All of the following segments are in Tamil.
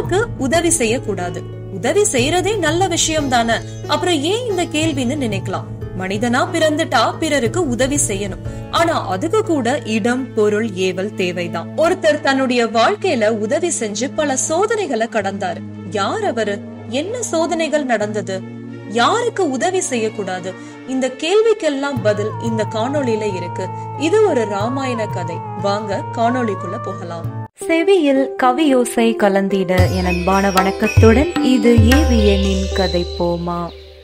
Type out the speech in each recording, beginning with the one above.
பிரம்மாவுக்கு உதவி செய்யக்கூடாது உதவி செய்யறதே நல்ல விஷயம் தானே அப்புறம் ஏன் இந்த கேள்வின்னு நினைக்கலாம் மனிதனா பிறந்துட்டா பிறருக்கு உதவி செய்யணும் ஆனா அதுக்கு கூட இடம் பொருள் ஏவல் தேவைதான் ஒருத்தர் தன்னுடைய வாழ்க்கையில உதவி செஞ்சு பல சோதனைகளை கடந்தாரு யார் அவரு என்ன சோதனைகள் நடந்தது யாருக்கு உதவி செய்யக்கூடாது இந்த கேள்விக்கெல்லாம் பதில் இந்த காணொளியில இருக்கு இது ஒரு ராமாயண கதை வாங்க காணொளிக்குள்ள போகலாம் செவியில் கவியோசை கலந்திட என் அன்பான வணக்கத்துடன் இது ஏவியனின் கதை போமா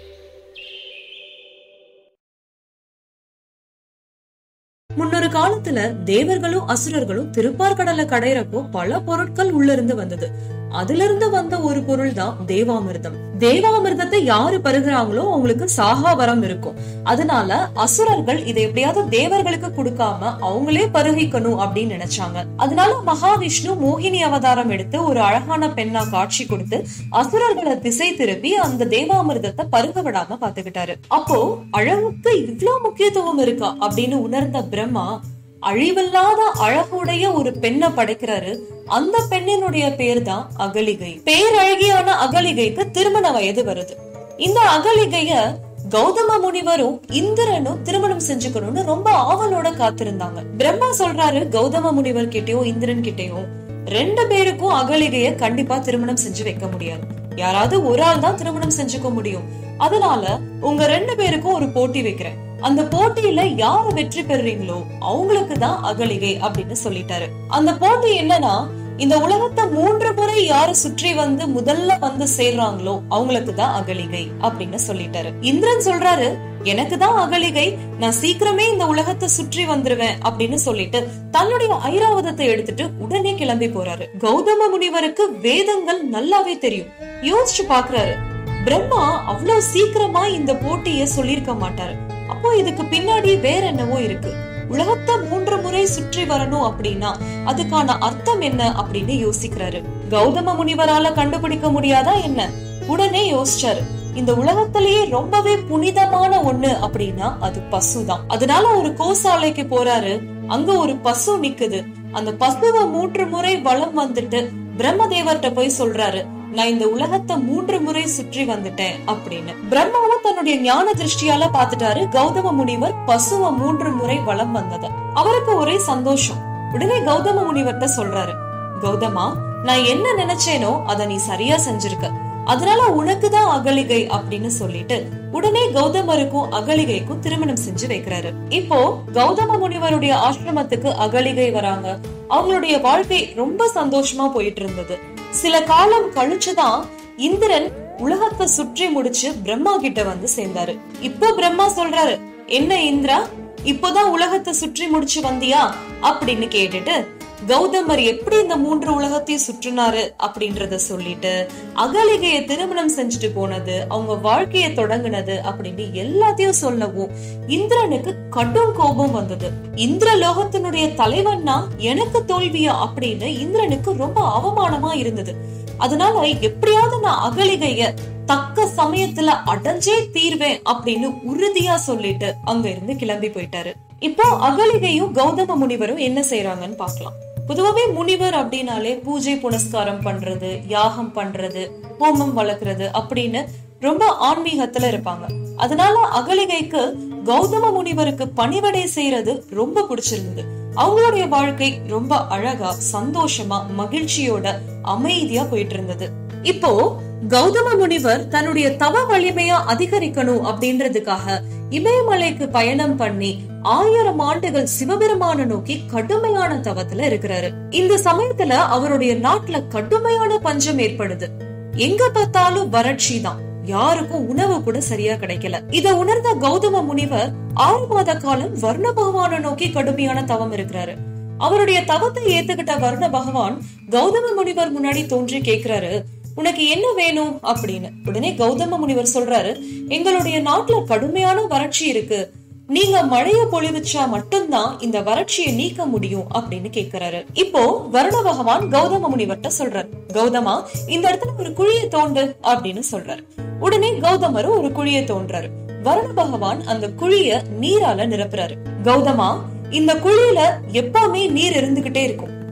முன்னொரு காலத்துல தேவர்களும் அசுரர்களும் திருப்பார்கடலை கடையிறப்போ பல பொருட்கள் உள்ள இருந்து வந்தது அதுல இருந்து வந்த ஒரு பொருள் தான் தேவாமிர்தம் தேவாமிர்தத்தை யாரு பருகுறாங்களோ அவங்களுக்கு சாகா வரம் இருக்கும் அதனால அசுரர்கள் இதை எப்படியாவது தேவர்களுக்கு கொடுக்காம அவங்களே பருகிக்கணும் அப்படின்னு நினைச்சாங்க அதனால மகாவிஷ்ணு மோகினி அவதாரம் எடுத்து ஒரு அழகான பெண்ணா காட்சி கொடுத்து அசுரர்களை திசை திருப்பி அந்த தேவாமிர்தத்தை பருக விடாம பாத்துக்கிட்டாரு அப்போ அழகுக்கு இவ்ளோ முக்கியத்துவம் இருக்கா அப்படின்னு உணர்ந்த பிரம்மா அழிவில்லாத அழகுடைய ஒரு பெண்ணை படைக்கிறாரு அந்த பெண்ணினுடைய பேர் தான் அகலிகை பேரழகியான அகலிகைக்கு திருமண வயது வருது இந்த அகலிகைய கௌதம முனிவரும் இந்திரனும் திருமணம் செஞ்சுக்கணும்னு ரொம்ப ஆவலோட காத்திருந்தாங்க பிரம்மா சொல்றாரு கௌதம முனிவர் கிட்டயும் இந்திரன் கிட்டயும் ரெண்டு பேருக்கும் அகலிகைய கண்டிப்பா திருமணம் செஞ்சு வைக்க முடியாது யாராவது ஒரு ஆள் தான் திருமணம் செஞ்சுக்க முடியும் அதனால உங்க ரெண்டு பேருக்கும் ஒரு போட்டி வைக்கிறேன் அந்த போட்டியில யாரு வெற்றி பெறுறீங்களோ அவங்களுக்கு தான் அகலிகை அப்படின்னு சொல்லிட்டாரு அந்த போட்டி என்னன்னா இந்த உலகத்தை மூன்று முறை யாரு சுற்றி வந்து முதல்ல வந்து சேர்றாங்களோ அவங்களுக்கு தான் அகலிகை அப்படின்னு சொல்லிட்டாரு இந்திரன் சொல்றாரு எனக்கு தான் அகலிகை நான் சீக்கிரமே இந்த உலகத்தை சுற்றி வந்துருவேன் அப்படின்னு சொல்லிட்டு தன்னுடைய ஐராவதத்தை எடுத்துட்டு உடனே கிளம்பி போறாரு கௌதம முனிவருக்கு வேதங்கள் நல்லாவே தெரியும் யோசிச்சு பாக்குறாரு பிரம்மா அவ்வளவு சீக்கிரமா இந்த போட்டிய சொல்லிருக்க மாட்டாரு அப்போ இதுக்கு பின்னாடி வேற என்னவோ இருக்கு உலகத்தை மூன்று முறை சுற்றி வரணும் அப்படின்னா அதுக்கான அர்த்தம் என்ன அப்படின்னு யோசிக்கிறாரு கௌதம முனிவரால கண்டுபிடிக்க முடியாதா என்ன உடனே யோசிச்சாரு இந்த உலகத்திலேயே ரொம்பவே புனிதமான ஒண்ணு அப்படின்னா அது பசுதான் அதனால ஒரு கோசாலைக்கு போறாரு அங்க ஒரு பசு நிக்குது அந்த பசுவை மூன்று முறை வலம் வந்துட்டு பிரம்மதேவர்கிட்ட போய் சொல்றாரு நான் இந்த உலகத்தை மூன்று முறை சுற்றி வந்துட்டேன் அப்படின்னு பிரம்மாவும் தன்னுடைய ஞான திருஷ்டியால பாத்துட்டாரு கௌதம முனிவர் பசுவ மூன்று முறை வலம் வந்தத அவருக்கு ஒரே சந்தோஷம் உடனே கௌதம முனிவர்கிட்ட சொல்றாரு கௌதமா நான் என்ன நினைச்சேனோ அத நீ சரியா செஞ்சிருக்க அதனால உனக்குதான் அகலிகை அப்படின்னு சொல்லிட்டு உடனே கௌதமருக்கும் அகலிகைக்கும் திருமணம் செஞ்சு வைக்கிறாரு இப்போ கௌதம முனிவருடைய ஆசிரமத்துக்கு அகலிகை வராங்க அவங்களுடைய வாழ்க்கை ரொம்ப சந்தோஷமா போயிட்டு இருந்தது சில காலம் கழிச்சுதான் இந்திரன் உலகத்தை சுற்றி முடிச்சு பிரம்மா கிட்ட வந்து சேர்ந்தாரு இப்போ பிரம்மா சொல்றாரு என்ன இந்திரா இப்போதான் உலகத்தை சுற்றி முடிச்சு வந்தியா அப்படின்னு கேட்டுட்டு கௌதமர் எப்படி இந்த மூன்று உலகத்தையும் சுற்றினாரு அப்படின்றத சொல்லிட்டு அகலிகைய திருமணம் செஞ்சுட்டு போனது அவங்க வாழ்க்கைய தொடங்குனது அப்படின்னு எல்லாத்தையும் சொல்லவும் இந்திரனுக்கு கடும் கோபம் வந்தது இந்திர லோகத்தினுடைய தலைவன்னா எனக்கு தோல்வியா அப்படின்னு இந்திரனுக்கு ரொம்ப அவமானமா இருந்தது அதனால எப்படியாவது நான் அகலிகைய தக்க சமயத்துல அடைஞ்சே தீர்வேன் அப்படின்னு உறுதியா சொல்லிட்டு அங்க இருந்து கிளம்பி போயிட்டாரு இப்போ அகலிகையும் கௌதம முனிவரும் என்ன செய்யறாங்கன்னு பாக்கலாம் பொதுவாவே முனிவர் அப்படின்னாலே பூஜை புனஸ்காரம் பண்றது யாகம் பண்றது ஹோமம் வளர்க்கறது அப்படின்னு ரொம்ப ஆன்மீகத்துல இருப்பாங்க அதனால அகலிகைக்கு கௌதம முனிவருக்கு பணிவடை செய்யறது ரொம்ப பிடிச்சிருந்தது அவங்களுடைய வாழ்க்கை ரொம்ப அழகா சந்தோஷமா மகிழ்ச்சியோட அமைதியா போயிட்டு இருந்தது இப்போ கௌதம முனிவர் தன்னுடைய தவ வலிமையா அதிகரிக்கணும் அப்படின்றதுக்காக இமயமலைக்கு பயணம் பண்ணி ஆயிரம் ஆண்டுகள் சிவபெருமான நோக்கி கடுமையான தவத்துல இருக்கிறாரு இந்த சமயத்துல அவருடைய நாட்டுல கடுமையான பஞ்சம் ஏற்படுது எங்க பார்த்தாலும் வறட்சி தான் யாருக்கும் உணவு கூட சரியா கிடைக்கல இத உணர்ந்த கௌதம முனிவர் ஆறு மாத காலம் வர்ண பகவான நோக்கி கடுமையான தவம் இருக்கிறாரு அவருடைய தவத்தை ஏத்துக்கிட்ட வர்ண பகவான் கௌதம முனிவர் முன்னாடி தோன்றி கேக்குறாரு உனக்கு என்ன வேணும் அப்படின்னு உடனே கௌதம முனிவர் சொல்றாரு எங்களுடைய நாட்டுல கடுமையான வறட்சி இருக்கு நீங்க மழைய பொழிவிச்சா மட்டும்தான் இந்த வறட்சியை நீக்க முடியும் அப்படின்னு கேக்குறாரு இப்போ வருண பகவான் கௌதம முனிவர்கிட்ட சொல்றாரு கௌதமா இந்த இடத்துல ஒரு குழியை தோண்டு அப்படின்னு சொல்றாரு உடனே கௌதமரும் ஒரு குழியை தோன்றாரு வருண பகவான் அந்த குழிய நீரால நிரப்புறாரு கௌதமா இந்த குழியில எப்பவுமே நீர் இருந்துகிட்டே இருக்கும்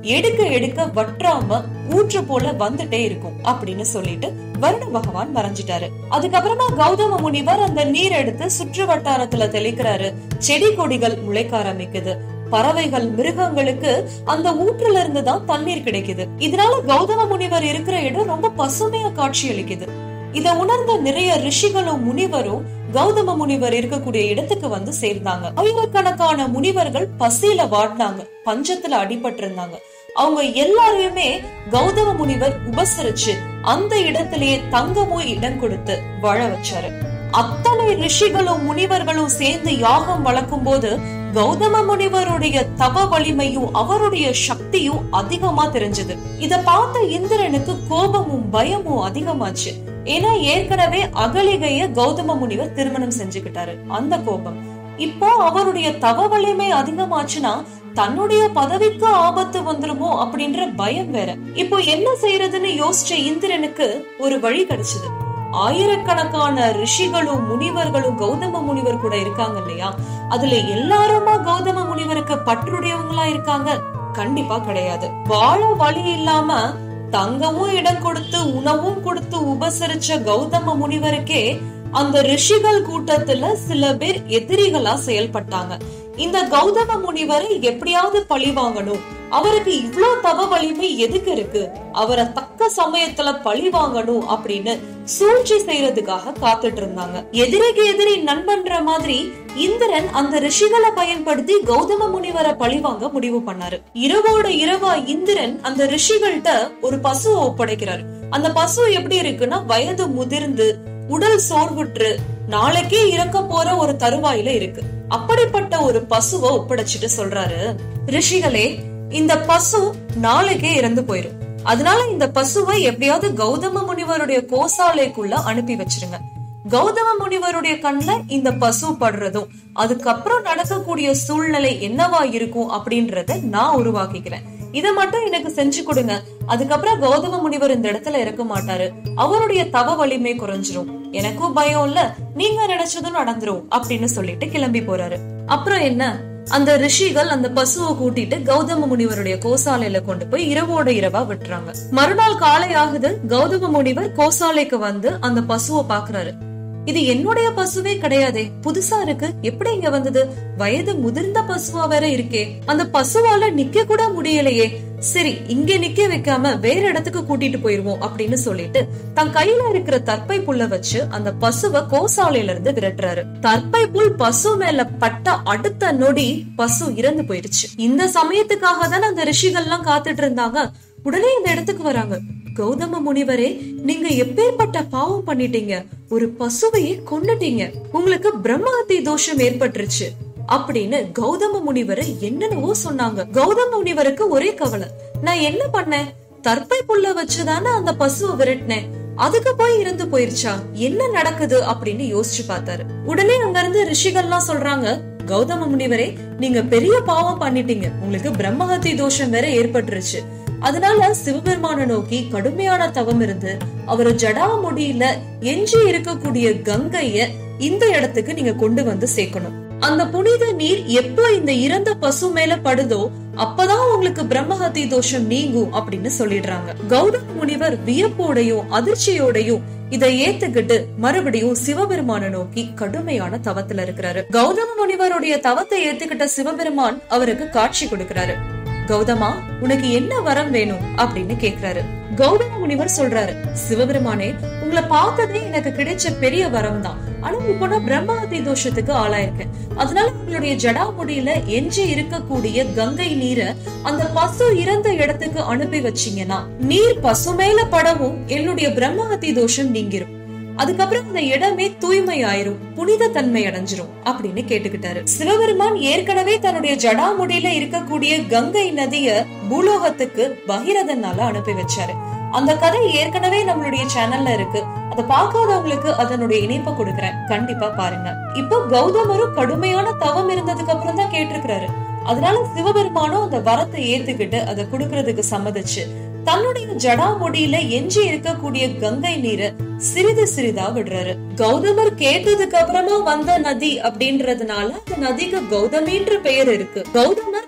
எடுக்க எடுக்க வற்றாம ஊற்று போல வந்துட்டே இருக்கும் அப்படின்னு சொல்லிட்டு வருண பகவான் மறைஞ்சிட்டாரு அதுக்கப்புறமா கௌதம முனிவர் அந்த நீர் எடுத்து சுற்று வட்டாரத்துல தெளிக்கிறாரு செடி கொடிகள் முளைக்க ஆரம்பிக்குது பறவைகள் மிருகங்களுக்கு அந்த ஊற்றுல இருந்து தான் தண்ணீர் கிடைக்குது இதனால கௌதம முனிவர் இருக்கிற இடம் ரொம்ப பசுமையா காட்சி அளிக்குது இத உணர்ந்த நிறைய ரிஷிகளும் முனிவரும் கௌதம முனிவர் இருக்கக்கூடிய இடத்துக்கு வந்து சேர்ந்தாங்க ஆயிரக்கணக்கான முனிவர்கள் பசியில வாடினாங்க பஞ்சத்துல அடிபட்டு இருந்தாங்க அவங்க எல்லாரையுமே கௌதம முனிவர் உபசரிச்சு அந்த இடத்திலேயே தங்கமும் இடம் கொடுத்து வாழ வச்சாரு அத்தனை ரிஷிகளும் முனிவர்களும் சேர்ந்து யாகம் வளர்க்கும் போது கௌதம முனிவருடைய தவ வலிமையும் அவருடைய சக்தியும் அதிகமா தெரிஞ்சது இத பார்த்த இந்திரனுக்கு கோபமும் பயமும் அதிகமாச்சு ஏன்னா ஏற்கனவே அகலிகைய கௌதம முனிவர் திருமணம் செஞ்சுக்கிட்டாரு அந்த கோபம் இப்போ அவருடைய தவ வலிமை அதிகமாச்சுன்னா தன்னுடைய பதவிக்கு ஆபத்து வந்துருமோ அப்படின்ற பயம் வேற இப்போ என்ன செய்யறதுன்னு யோசிச்ச இந்திரனுக்கு ஒரு வழி கிடைச்சது ஆயிரக்கணக்கான ரிஷிகளும் முனிவர்களும் கௌதம முனிவர் கூட இருக்காங்க இல்லையா அதுல எல்லாருமா கௌதம முனிவருக்கு பற்றுடையவங்களா இருக்காங்க கண்டிப்பா கிடையாது வாழ வழி இல்லாம தங்கமும் இடம் கொடுத்து உணவும் கொடுத்து உபசரிச்ச கௌதம முனிவருக்கே அந்த ரிஷிகள் கூட்டத்துல சில பேர் எதிரிகளா செயல்பட்டாங்க இந்த கௌதம முனிவரை எப்படியாவது பழி வாங்கணும் அவருக்கு இவ்ளோ தவ வலிமை எதுக்கு இருக்கு அவரை தக்க சமயத்துல பழி வாங்கணும் அப்படின்னு சூழ்ச்சி செய்யறதுக்காக காத்துட்டு இருந்தாங்க எதிரிக்கு எதிரி நண்பன்ற மாதிரி இந்திரன் அந்த ரிஷிகளை பயன்படுத்தி கௌதம முனிவரை பழி வாங்க முடிவு பண்ணாரு இரவோட இரவா இந்திரன் அந்த ரிஷிகள்கிட்ட ஒரு பசுவை ஒப்படைக்கிறாரு அந்த பசு எப்படி இருக்குன்னா வயது முதிர்ந்து உடல் சோர்வுற்று நாளைக்கே இறக்க போற ஒரு தருவாயில இருக்கு அப்படிப்பட்ட ஒரு பசுவை ஒப்படைச்சிட்டு சொல்றாரு ரிஷிகளே இந்த பசு நாளைக்கே இறந்து போயிரும் அதனால இந்த பசுவை எப்படியாவது கௌதம முனிவருடைய கோசாலைக்குள்ள அனுப்பி வச்சிருங்க கௌதம முனிவருடைய கண்ணுல இந்த பசு படுறதும் அதுக்கப்புறம் நடக்கக்கூடிய சூழ்நிலை என்னவா இருக்கும் அப்படின்றத நான் உருவாக்கிக்கிறேன் இத மட்டும் எனக்கு செஞ்சு கொடுங்க அதுக்கப்புறம் கௌதம முனிவர் இந்த இடத்துல இருக்க மாட்டாரு அவருடைய தவ வலிமை குறைஞ்சிரும் எனக்கும் பயம் இல்ல நீங்க நினைச்சதும் நடந்துரும் அப்படின்னு சொல்லிட்டு கிளம்பி போறாரு அப்புறம் என்ன அந்த ரிஷிகள் அந்த பசுவை கூட்டிட்டு கௌதம முனிவருடைய கோசாலையில கொண்டு போய் இரவோட இரவா விட்டுறாங்க மறுநாள் காலை ஆகுது கௌதம முனிவர் கோசாலைக்கு வந்து அந்த பசுவை பாக்குறாரு இது என்னுடைய பசுவே கிடையாதே புதுசா இருக்கு எப்படி இங்க வந்தது வயது முதிர்ந்த பசுவா வேற இருக்கே அந்த பசுவால நிக்க கூட முடியலையே சரி இங்க நிக்க வைக்காம வேற இடத்துக்கு கூட்டிட்டு போயிருவோம் அப்படின்னு சொல்லிட்டு தன் கையில இருக்கிற தற்பை புல்ல வச்சு அந்த பசுவை கோசாலையில இருந்து விரட்டுறாரு தற்பை புல் பசு மேல பட்ட அடுத்த நொடி பசு இறந்து போயிருச்சு இந்த சமயத்துக்காக தானே அந்த ரிஷிகள்லாம் காத்துட்டு இருந்தாங்க உடனே இந்த இடத்துக்கு வராங்க கௌதம முனிவரே நீங்க எப்பேற்பட்ட பாவம் பண்ணிட்டீங்க ஒரு பசுவையே கொன்னுட்டீங்க உங்களுக்கு பிரம்மஹத்தி தோஷம் ஏற்பட்டுருச்சு அப்படின்னு கௌதம முனிவரை என்னென்னவோ சொன்னாங்க கௌதம முனிவருக்கு ஒரே கவலை நான் என்ன பண்ணேன் தற்பை புல்ல வச்சுதானே அந்த பசுவை விரட்டினேன் அதுக்கு போய் இறந்து போயிருச்சா என்ன நடக்குது அப்படின்னு யோசிச்சு பார்த்தாரு உடனே அங்க இருந்து ரிஷிகள்லாம் சொல்றாங்க கௌதம முனிவரே நீங்க பெரிய பாவம் பண்ணிட்டீங்க உங்களுக்கு பிரம்மஹத்தி தோஷம் வேற ஏற்பட்டுருச்சு அதனால சிவபெருமான நோக்கி கடுமையான தவம் இருந்து அவர் ஜடா முடியில எஞ்சி இருக்கக்கூடிய கங்கைய இந்த இடத்துக்கு நீங்க கொண்டு வந்து சேர்க்கணும் அந்த புனித நீர் எப்போ இந்த இறந்த பசு மேல படுதோ அப்பதான் உங்களுக்கு பிரம்மஹத்தி தோஷம் நீங்கும் அப்படின்னு சொல்லிடுறாங்க கௌதம முனிவர் வியப்போடையும் அதிர்ச்சியோடையும் இதை ஏத்துக்கிட்டு மறுபடியும் சிவபெருமான நோக்கி கடுமையான தவத்துல இருக்கிறாரு கௌதம முனிவருடைய தவத்தை ஏத்துக்கிட்ட சிவபெருமான் அவருக்கு காட்சி கொடுக்கிறாரு கௌதமா உனக்கு என்ன வரம் வேணும் அப்படின்னு கேக்குறாரு கௌதம முனிவர் சொல்றாரு சிவபெருமானே உங்களை பார்த்ததே எனக்கு கிடைச்ச பெரிய வரம் தான் ஆனா இப்போ நான் பிரம்மஹத்தி தோஷத்துக்கு ஆளாயிருக்கேன் அதனால உங்களுடைய ஜடாமுடியில எஞ்சி இருக்கக்கூடிய கங்கை நீரை அந்த பசு இறந்த இடத்துக்கு அனுப்பி வச்சீங்கன்னா நீர் பசு மேல படவும் என்னுடைய பிரம்மஹத்தி தோஷம் நீங்கிரும் அதுக்கப்புறம் அந்த இடமே தூய்மை ஆயிரும் புனித தன்மை அடைஞ்சிரும் அப்படின்னு கேட்டுக்கிட்டாரு சிவபெருமான் ஏற்கனவே தன்னுடைய ஜடாமுடியில இருக்கக்கூடிய கங்கை நதிய பூலோகத்துக்கு பகிரதனால அனுப்பி வச்சாரு அந்த கதை ஏற்கனவே நம்மளுடைய சேனல்ல இருக்கு அதை பார்க்காதவங்களுக்கு அதனுடைய இணைப்பை கொடுக்கறேன் கண்டிப்பா பாருங்க இப்போ கௌதமரும் கடுமையான தவம் இருந்ததுக்கு அப்புறம் தான் கேட்டிருக்கிறாரு அதனால சிவபெருமானும் அந்த வரத்தை ஏத்துக்கிட்டு அதை கொடுக்கறதுக்கு சம்மதிச்சு தன்னுடைய ஜடாமுடியில எஞ்சி இருக்கக்கூடிய கங்கை நீரை சிறிது சிறிதா விடுறாரு கௌதமர் கேட்டதுக்கு அப்புறமா வந்த நதி அப்படின்றதுனால அந்த நதிக்கு கௌதமின்ற பெயர் இருக்கு கௌதமர்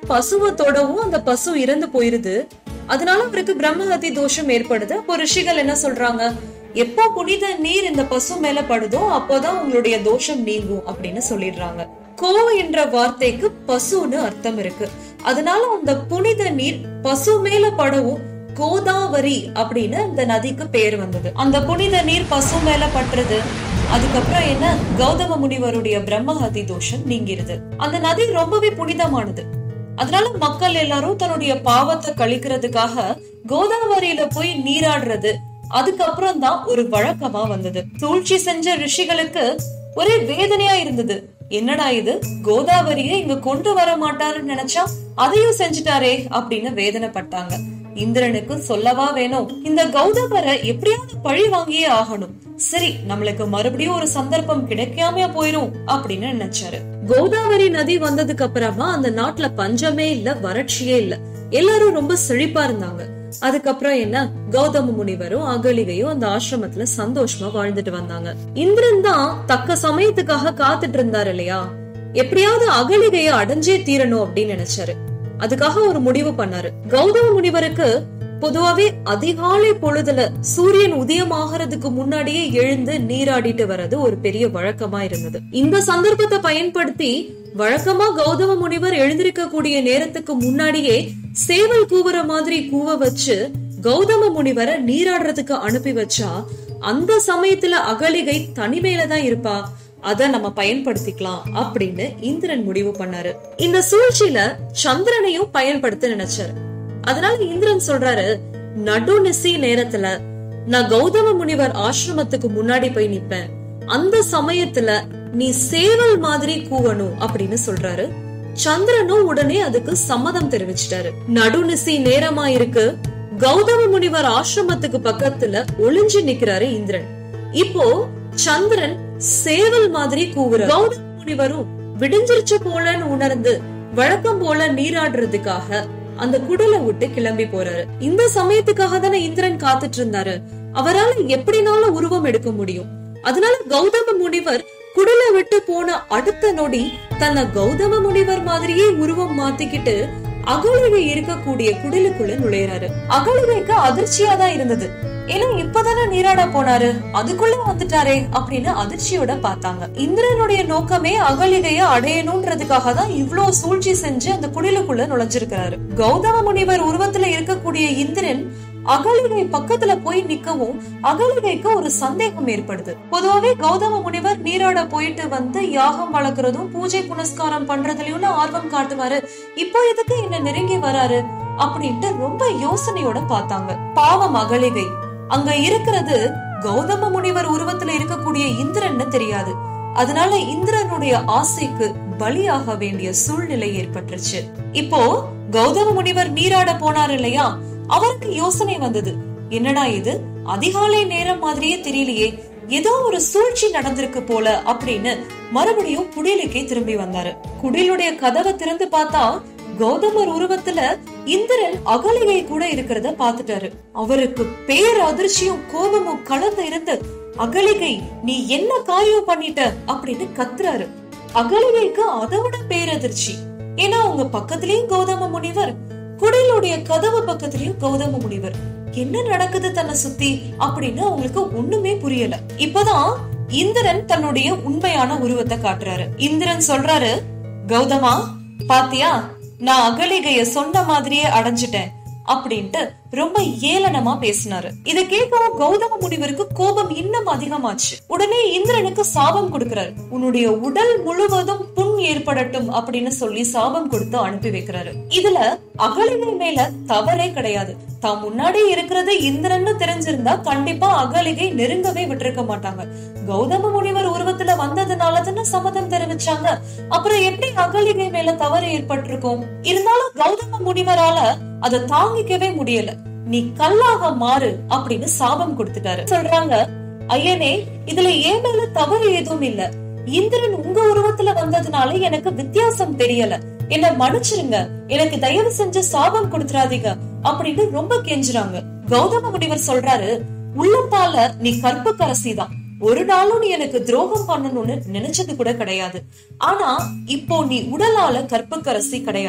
பசுவை தொடவும் அந்த பசு இறந்து போயிருது அதனால அவருக்கு பிரம்மஹத்தி தோஷம் ஏற்படுது அப்போ ரிஷிகள் என்ன சொல்றாங்க எப்போ புனித நீர் இந்த பசு மேல படுதோ அப்போதான் உங்களுடைய தோஷம் நீங்கும் அப்படின்னு சொல்லிடுறாங்க கோ என்ற வார்த்தைக்கு பசுன்னு அர்த்தம் இருக்கு அதனால அந்த புனித நீர் பசு மேல படவும் கோதாவரி அப்படின்னு இந்த நதிக்கு பேர் வந்தது அந்த புனித நீர் பசு மேல பட்டுறது அதுக்கப்புறம் என்ன கௌதம முனிவருடைய பிரம்மஹதி தோஷம் நீங்கிருது அந்த நதி ரொம்பவே புனிதமானது அதனால மக்கள் எல்லாரும் தன்னுடைய பாவத்தை கழிக்கிறதுக்காக கோதாவரியில போய் நீராடுறது அதுக்கப்புறம் தான் ஒரு வழக்கமா வந்தது சூழ்ச்சி செஞ்ச ரிஷிகளுக்கு ஒரே வேதனையா இருந்தது என்னடா இது கோதாவரியை இங்க கொண்டு வர மாட்டாருன்னு நினைச்சா அதையும் செஞ்சுட்டாரே அப்படின்னு வேதனைப்பட்டாங்க இந்திரனுக்கு சொல்லவா வேணும் இந்த கௌதமரை எப்படியாவது பழி வாங்கியே ஆகணும் சரி நம்மளுக்கு மறுபடியும் ஒரு சந்தர்ப்பம் கிடைக்காம போயிரும் அப்படின்னு நினைச்சாரு கோதாவரி நதி வந்ததுக்கு அப்புறமா அந்த நாட்டுல பஞ்சமே இல்ல வறட்சியே இல்ல எல்லாரும் ரொம்ப செழிப்பா இருந்தாங்க அதுக்கப்புறம் என்ன கௌதம முனிவரும் அகலிகையும் அந்த ஆசிரமத்துல சந்தோஷமா வாழ்ந்துட்டு வந்தாங்க இந்திரன் தான் தக்க சமயத்துக்காக காத்துட்டு இருந்தாரு இல்லையா எப்படியாவது அகலிகைய அடைஞ்சே தீரணும் அப்படின்னு நினைச்சாரு அதுக்காக ஒரு முடிவு பண்ணாரு கௌதம முனிவருக்கு பொதுவாவே அதிகாலை பொழுதுல சூரியன் உதயமாகறதுக்கு முன்னாடியே எழுந்து நீராடிட்டு வர்றது ஒரு பெரிய வழக்கமா இருந்தது இந்த சந்தர்ப்பத்தை பயன்படுத்தி வழக்கமா கௌதம முனிவர் எழுந்திருக்க கூடிய நேரத்துக்கு முன்னாடியே சேவல் கூவுற மாதிரி கூவ வச்சு கௌதம முனிவரை நீராடுறதுக்கு அனுப்பி வச்சா அந்த சமயத்துல அகலிகை தனிமையில தான் இருப்பா அத நம்ம பயன்படுத்திக்கலாம் அப்படின்னு இந்திரன் முடிவு பண்ணாரு இந்த சூழ்ச்சியில சந்திரனையும் பயன்படுத்த நினைச்சாரு அதனால இந்திரன் சொல்றாரு நடுநிசி நேரத்துல நான் கௌதம முனிவர் ஆசிரமத்துக்கு முன்னாடி போய் நிப்பேன் அந்த சமயத்துல நீ சேவல் மாதிரி கூவணும் அப்படின்னு சொல்றாரு சந்திரனும் உடனே அதுக்கு சம்மதம் தெரிவிச்சிட்டாரு நடுநிசி நேரமா இருக்கு கௌதம முனிவர் ஆசிரமத்துக்கு பக்கத்துல ஒளிஞ்சு நிக்கிறாரு இந்திரன் இப்போ சந்திரன் சேவல் மாதிரி கூவுறாரு கௌதம முனிவரும் விடிஞ்சிருச்ச போலன்னு உணர்ந்து வழக்கம் போல நீராடுறதுக்காக அந்த குடலை விட்டு கிளம்பி போறாரு இந்த சமயத்துக்காக தானே இந்திரன் காத்துட்டு இருந்தாரு அவரால எப்படினாலும் உருவம் எடுக்க முடியும் அதனால கௌதம முனிவர் குடலை விட்டு போன அடுத்த நொடி தன்னை கௌதம முனிவர் மாதிரியே உருவம் மாத்திக்கிட்டு அகலிகை இருக்கக்கூடிய குடிலுக்குள்ள நுழையறாரு அகலிகைக்கு அதிர்ச்சியா தான் இருந்தது ஏன்னா இப்பதானே நீராட போனாரு அதுக்குள்ள வந்துட்டாரே அப்படின்னு அதிர்ச்சியோட பார்த்தாங்க இந்திரனுடைய நோக்கமே அகலிகைய அடையணும்ன்றதுக்காக தான் இவ்ளோ சூழ்ச்சி செஞ்சு அந்த குடிலுக்குள்ள நுழைஞ்சிருக்கிறாரு கௌதம முனிவர் உருவத்துல இருக்கக்கூடிய இந்திரன் அகலிகை பக்கத்துல போய் நிக்கவும் அகலிகைக்கு ஒரு சந்தேகம் ஏற்படுது பொதுவாவே கௌதம முனிவர் நீராட போயிட்டு வந்து யாகம் வளர்க்கறதும் பூஜை புனஸ்காரம் பண்றதுலயும் ஆர்வம் காட்டுவாரு இப்போ எதுக்கு என்ன நெருங்கி வராரு அப்படின்ட்டு ரொம்ப யோசனையோட பார்த்தாங்க பாவம் அகலிகை அங்க இருக்கிறது கௌதம முனிவர் உருவத்துல இருக்கக்கூடிய இந்திரன்னு தெரியாது அதனால இந்திரனுடைய ஆசைக்கு பலியாக வேண்டிய சூழ்நிலை ஏற்பட்டுருச்சு இப்போ கௌதம முனிவர் நீராட போனார் இல்லையா அவருக்கு யோசனை வந்தது என்னடா இது அதிகாலை நேரம் மாதிரியே தெரியலையே ஏதோ ஒரு சூழ்ச்சி நடந்திருக்கு போல அப்படின்னு மறுபடியும் குடிலுக்கே திரும்பி வந்தாரு குடிலுடைய கதவை திறந்து பார்த்தா கௌதமர் உருவத்துல இந்திரன் அகலிகை கூட இருக்கிறத பாத்துட்டாரு அவருக்கு பேர் அதிர்ச்சியும் கோபமும் கலந்து இருந்து அகலிகை நீ என்ன காரியம் பண்ணிட்ட அப்படின்னு கத்துறாரு அகலிகைக்கு அதை விட பேரதிர்ச்சி ஏன்னா அவங்க பக்கத்திலயும் கௌதம முனிவர் குடிலுடைய கதவு பக்கத்திலயும் கௌதம முனிவர் என்ன நடக்குது தன்னை சுத்தி அப்படின்னு அவங்களுக்கு ஒண்ணுமே புரியல இப்பதான் இந்திரன் தன்னுடைய உண்மையான உருவத்தை காட்டுறாரு இந்திரன் சொல்றாரு கௌதமா பாத்தியா நான் அகலிகைய சொன்ன மாதிரியே அடைஞ்சிட்டேன் அப்படின்ட்டு ரொம்ப ஏளனமா பேசினாரு இத கேட்கவும் கௌதம முனிவருக்கு கோபம் இன்னும் அதிகமாச்சு உடனே இந்திரனுக்கு சாபம் கொடுக்கிறாரு உன்னுடைய உடல் முழுவதும் புண் ஏற்படட்டும் அப்படின்னு சொல்லி சாபம் கொடுத்து அனுப்பி வைக்கிறாரு இதுல அகலிகை மேல தவறே கிடையாது தான் முன்னாடி இருக்கிறது இந்திரன்னு தெரிஞ்சிருந்தா கண்டிப்பா அகலிகை நெருங்கவே விட்டிருக்க மாட்டாங்க கௌதம முனிவர் உருவத்துல வந்ததுனால தானே சம்மதம் தெரிவிச்சாங்க அப்புறம் எப்படி அகலிகை மேல தவறு ஏற்பட்டிருக்கும் இருந்தாலும் கௌதம முனிவரால அதை தாங்கிக்கவே முடியல நீ கல்லாக மாறு அப்படின்னு சாபம் கொடுத்துட்டாரு சொல்றாங்க ஐயனே இதுல ஏன் மேல தவறு எதுவும் இல்ல இந்திரன் உங்க உருவத்துல வந்ததுனால எனக்கு வித்தியாசம் தெரியல என்ன மன்னிச்சிருங்க எனக்கு தயவு செஞ்சு சாபம் கொடுத்துறாதீங்க அப்படின்னு ரொம்ப கெஞ்சுறாங்க கௌதம முனிவர் சொல்றாரு உள்ளத்தால நீ கற்புக்கரசி தான் ஒரு நாளும் நீ எனக்கு துரோகம் பண்ணணும்னு நினைச்சது கூட கிடையாது ஆனா இப்போ நீ உடலால கற்புக்கரசி கிடையாது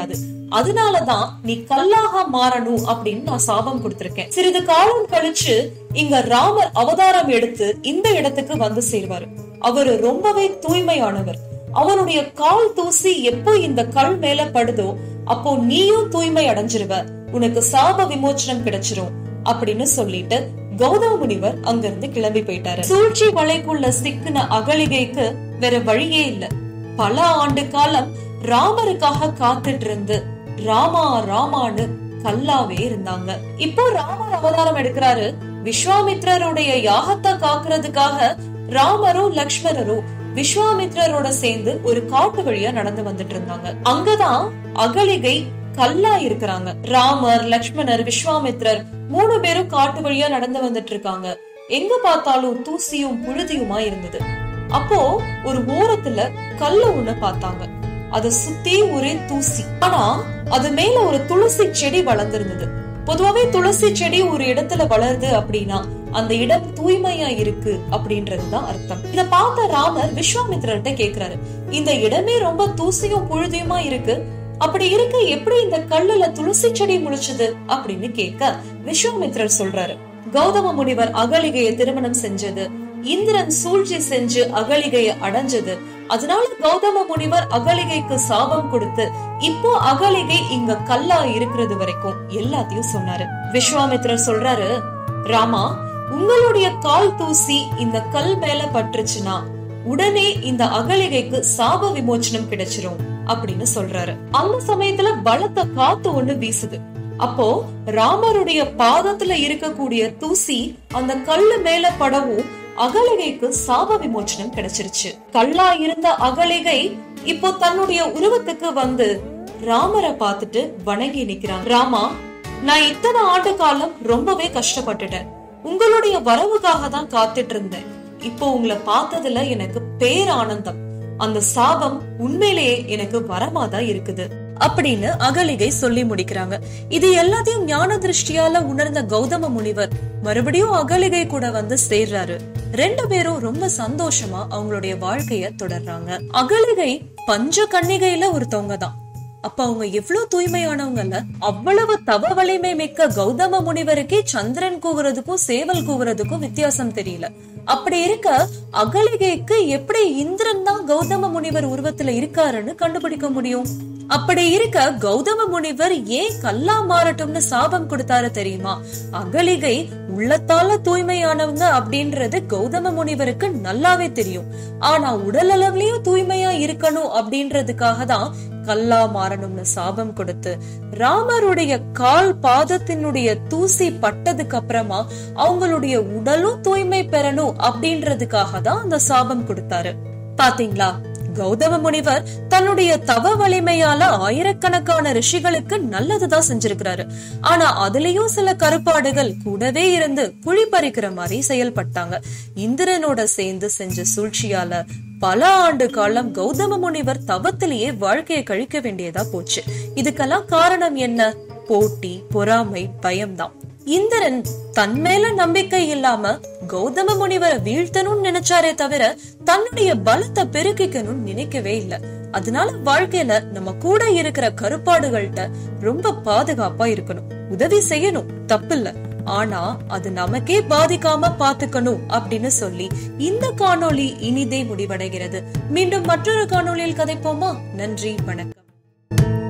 அதனாலதான் நீ கல்லாக மாறணும் அப்படின்னு நான் சாபம் கொடுத்திருக்கேன் சிறிது காலம் கழிச்சு இங்க ராமர் அவதாரம் எடுத்து இந்த இடத்துக்கு வந்து சேர்வாரு அவரு ரொம்பவே தூய்மையானவர் அவனுடைய கால் தூசி எப்போ இந்த கல் மேல படுதோ அப்போ நீயும் தூய்மை அடைஞ்சிருவ உனக்கு சாப விமோச்சனம் கிடைச்சிரும் அப்படின்னு சொல்லிட்டு கௌதம முனிவர் அங்கிருந்து கிளம்பி போயிட்டாரு சூழ்ச்சி வலைக்குள்ள சிக்கின அகலிகைக்கு வேற வழியே இல்ல பல ஆண்டு காலம் ராமருக்காக காத்துட்டு இருந்து ராமா ராமான்னு கல்லாவே இருந்தாங்க இப்போ ராமர் அவதாரம் எடுக்கிறாரு விஸ்வாமித்ரருடைய யாகத்தை காக்குறதுக்காக ராமரும் லக்ஷ்மணரும் விஸ்வாமித்ரரோட சேர்ந்து ஒரு காட்டு வழியா நடந்து வந்துட்டு இருந்தாங்க அங்கதான் அகலிகை கல்லா இருக்கிறாங்க ராமர் லக்ஷ்மணர் விஸ்வாமித்ரர் மூணு பேரும் காட்டு வழியா நடந்து வந்துட்டு இருக்காங்க எங்க பார்த்தாலும் தூசியும் புழுதியுமா இருந்தது அப்போ ஒரு ஓரத்துல கல்லு ஒண்ணு பார்த்தாங்க அத சுத்தி ஒரே தூசி ஆனா அது மேல ஒரு துளசி செடி வளர்ந்திருந்தது பொதுவாவே துளசி செடி ஒரு இடத்துல வளருது அப்படின்னா அந்த இடம் தூய்மையா இருக்கு அப்படின்றதுதான் அர்த்தம் இத பார்த்த ராமர் விஸ்வாமித்திரர்கிட்ட கேக்குறாரு இந்த இடமே ரொம்ப தூசியும் புழுதியுமா இருக்கு அப்படி இருக்க எப்படி இந்த கல்லுல துளசி செடி முளைச்சது அப்படின்னு கேட்க விஸ்வாமித்திரர் சொல்றாரு கௌதம முனிவர் அகலிகையை திருமணம் செஞ்சது இந்திரன் சூழ்ச்சி செஞ்சு அகலிகையை அடைஞ்சது அதனால கௌதம முனிவர் அகலிகைக்கு சாபம் கொடுத்து இப்போ அகலிகை இங்க கல்லா இருக்கிறது வரைக்கும் எல்லாத்தையும் சொன்னாரு விஸ்வாமித்திரர் சொல்றாரு ராமா உங்களுடைய கால் தூசி இந்த கல் மேல பட்டுருச்சுன்னா உடனே இந்த அகலிகைக்கு சாப விமோச்சனம் கிடைச்சிரும் அப்படின்னு சொல்றாரு அந்த சமயத்துல பலத்த காத்து ஒண்ணு வீசுது அப்போ ராமருடைய பாதத்துல இருக்கக்கூடிய தூசி அந்த கல்லு மேல படவும் அகலிகைக்கு சாப விமோச்சனம் கிடைச்சிருச்சு கல்லா இருந்த அகலிகை இப்போ தன்னுடைய உருவத்துக்கு வந்து ராமரை பார்த்துட்டு வணங்கி நிக்கிறான் ராமா நான் இத்தனை ஆண்டு காலம் ரொம்பவே கஷ்டப்பட்டுட்டேன் உங்களுடைய வரவுக்காக தான் காத்துட்டு இருந்தேன் இப்போ உங்களை பார்த்ததுல எனக்கு பேரானந்தம் அந்த சாபம் உண்மையிலேயே எனக்கு வரமாதான் இருக்குது அப்படின்னு அகலிகை சொல்லி முடிக்கிறாங்க இது எல்லாத்தையும் ஞான திருஷ்டியால உணர்ந்த கௌதம முனிவர் மறுபடியும் அகலிகை கூட வந்து சேர்றாரு ரெண்டு பேரும் ரொம்ப சந்தோஷமா அவங்களுடைய வாழ்க்கைய தொடர்றாங்க அகலிகை பஞ்ச கன்னிகையில ஒருத்தவங்க தான் அப்ப அவங்க எவ்வளவு தூய்மையானவங்கல்ல அவ்வளவு தவ வலிமை மிக்க கௌதம முனிவருக்கே சந்திரன் கூவுறதுக்கும் சேவல் கூவுறதுக்கும் வித்தியாசம் தெரியல அப்படி இருக்க அகலிகைக்கு எப்படி இந்திரன் தான் கௌதம முனிவர் உருவத்துல இருக்காருன்னு கண்டுபிடிக்க முடியும் அப்படி இருக்க கௌதம முனிவர் ஏன் கல்லா மாறட்டும்னு சாபம் கொடுத்தாரு தெரியுமா அகலிகை உள்ளத்தால தூய்மையானவங்க அப்படின்றது கௌதம முனிவருக்கு நல்லாவே தெரியும் ஆனா உடல் அளவுலயும் தூய்மையா இருக்கணும் அப்படின்றதுக்காக தான் கல்லா மாறணும்னு சாபம் கொடுத்து ராமருடைய கால் பாதத்தினுடைய தூசி பட்டதுக்கு அப்புறமா அவங்களுடைய உடலும் தூய்மை பெறணும் அப்படின்றதுக்காக தான் அந்த சாபம் கொடுத்தாரு பாத்தீங்களா கௌதம முனிவர் தன்னுடைய தவ வலிமையால ஆயிரக்கணக்கான ரிஷிகளுக்கு நல்லதுதான் செஞ்சிருக்கிறாரு ஆனா அதுலயும் சில கருப்பாடுகள் கூடவே இருந்து குழி பறிக்கிற மாதிரி செயல்பட்டாங்க இந்திரனோட சேர்ந்து செஞ்ச சூழ்ச்சியால பல ஆண்டு காலம் கௌதம முனிவர் தவத்திலேயே வாழ்க்கையை கழிக்க வேண்டியதா போச்சு இதுக்கெல்லாம் காரணம் என்ன போட்டி பொறாமை பயம்தான் இந்திரன் தன் மேல நம்பிக்கை இல்லாம கௌதம முனிவரை வீழ்த்தணும்னு நினைச்சாரே தவிர தன்னுடைய பலத்தை பெருக்கிக்கணும்னு நினைக்கவே இல்ல அதனால வாழ்க்கையில நம்ம கூட இருக்கிற கருப்பாடுகள்கிட்ட ரொம்ப பாதுகாப்பா இருக்கணும் உதவி செய்யணும் தப்பில்ல ஆனா அது நமக்கே பாதிக்காம பாத்துக்கணும் அப்படின்னு சொல்லி இந்த காணொளி இனிதே முடிவடைகிறது மீண்டும் மற்றொரு காணொளியில் கதைப்போமா நன்றி வணக்கம்